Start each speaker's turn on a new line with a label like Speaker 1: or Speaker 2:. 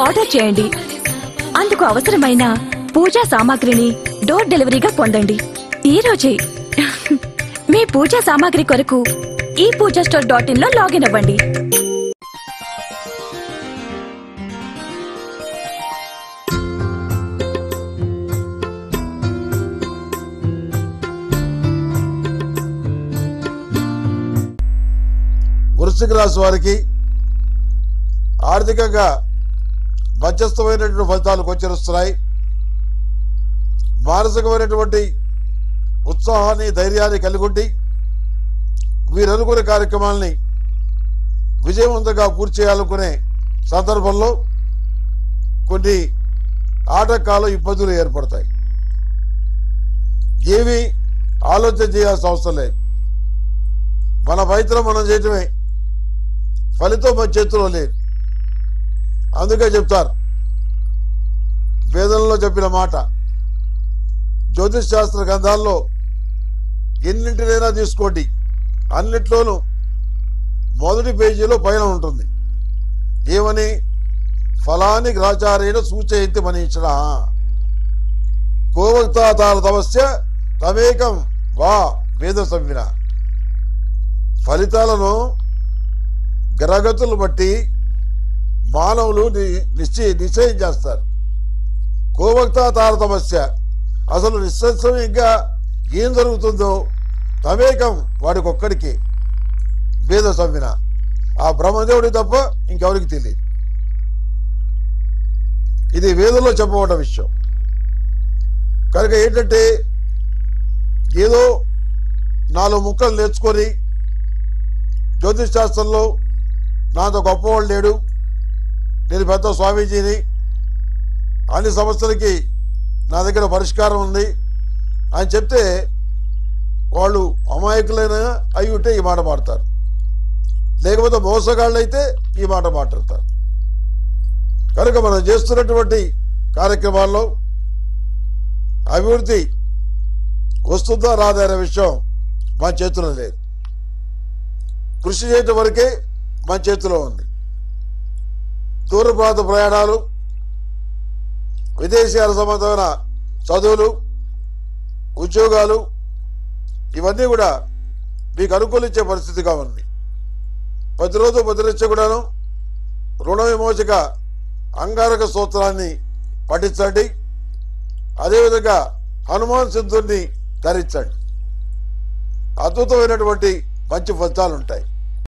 Speaker 1: order చేయండి అందుకు అవసరమైన పూజా సామాగ్రిని డోర్ డెలివరీగా పొందండి ఈ రోజే మీ పూజా సామాగ్రి కొరకు ఈ పూజా స్టోర్ డాట్ ఇన్ లో లాగిన్ అవ్వండి
Speaker 2: వృశ్చిక రాశి వారికి ఆర్థికంగా మధ్యస్థమైనటువంటి ఫలితాలు గోచరిస్తున్నాయి మానసికమైనటువంటి ఉత్సాహాన్ని ధైర్యాన్ని కలిగి ఉండి వీరు అనుకునే కార్యక్రమాల్ని విజయవంతంగా పూర్తి చేయాలనుకునే సందర్భంలో కొన్ని ఆటంకాలు ఇబ్బందులు ఏర్పడతాయి ఏవి ఆలోచన చేయాల్సిన అవసరం లేదు మన ప్రయత్నం మనం చేయటమే ఫలితం మన చేతిలో లేదు అందుకే చెప్తారు వేదంలో చెప్పిన మాట జ్యోతిష్ శాస్త్ర గ్రంథాల్లో ఎన్నింటినైనా తీసుకోండి అన్నిట్లోనూ మొదటి పేజీలో పైన ఉంటుంది ఏమని ఫలాని గ్రాచారేణ సూచయంతి మనీషణ కోవక్తాతార తమస్య తమేకం వా వేద సంవిన ఫలితాలను గ్రహగతులు బట్టి మానవులు ని- నిశ్చయ నిశ్చయం చేస్తారు కోవక్త తారతమస్య అసలు నిస్సంశయంగా ఏం జరుగుతుందో తమేకం వాడికి ఒక్కడికి వేద సంవిన ఆ బ్రహ్మదేవుడి తప్ప ఇంకెవరికి తెలియదు ఇది వేదంలో చెప్పబడ్డ విషయం కనుక ఏంటంటే ఏదో నాలుగు ముక్కలు నేర్చుకొని జ్యోతిష్ శాస్త్రంలో నాతో గొప్పవాళ్ళు లేడు నేను పెద్ద స్వామీజీని అన్ని సమస్యలకి నా దగ్గర పరిష్కారం ఉంది అని చెప్తే వాళ్ళు అమాయకులైన అయి ఉంటే ఈ మాట మాడతారు లేకపోతే మోసగాళ్ళు అయితే ఈ మాట మాట్లాడతారు కనుక మనం చేస్తున్నటువంటి కార్యక్రమాల్లో అభివృద్ధి వస్తుందా రాదా అనే విషయం మన చేతిలో లేదు కృషి చేయటం వరకే మన చేతిలో ఉంది దూర ప్రాంత ప్రయాణాలు విదేశీయాల సంబంధమైన చదువులు ఉద్యోగాలు ఇవన్నీ కూడా మీకు అనుకూలించే పరిస్థితిగా ఉంది ప్రతిరోజు ప్రతినిత్యం కూడాను రుణ విమోచక అంగారక సూత్రాన్ని పఠించండి అదేవిధంగా హనుమాన్ సింధుని ధరించండి అద్భుతమైనటువంటి మంచి ఫలితాలు ఉంటాయి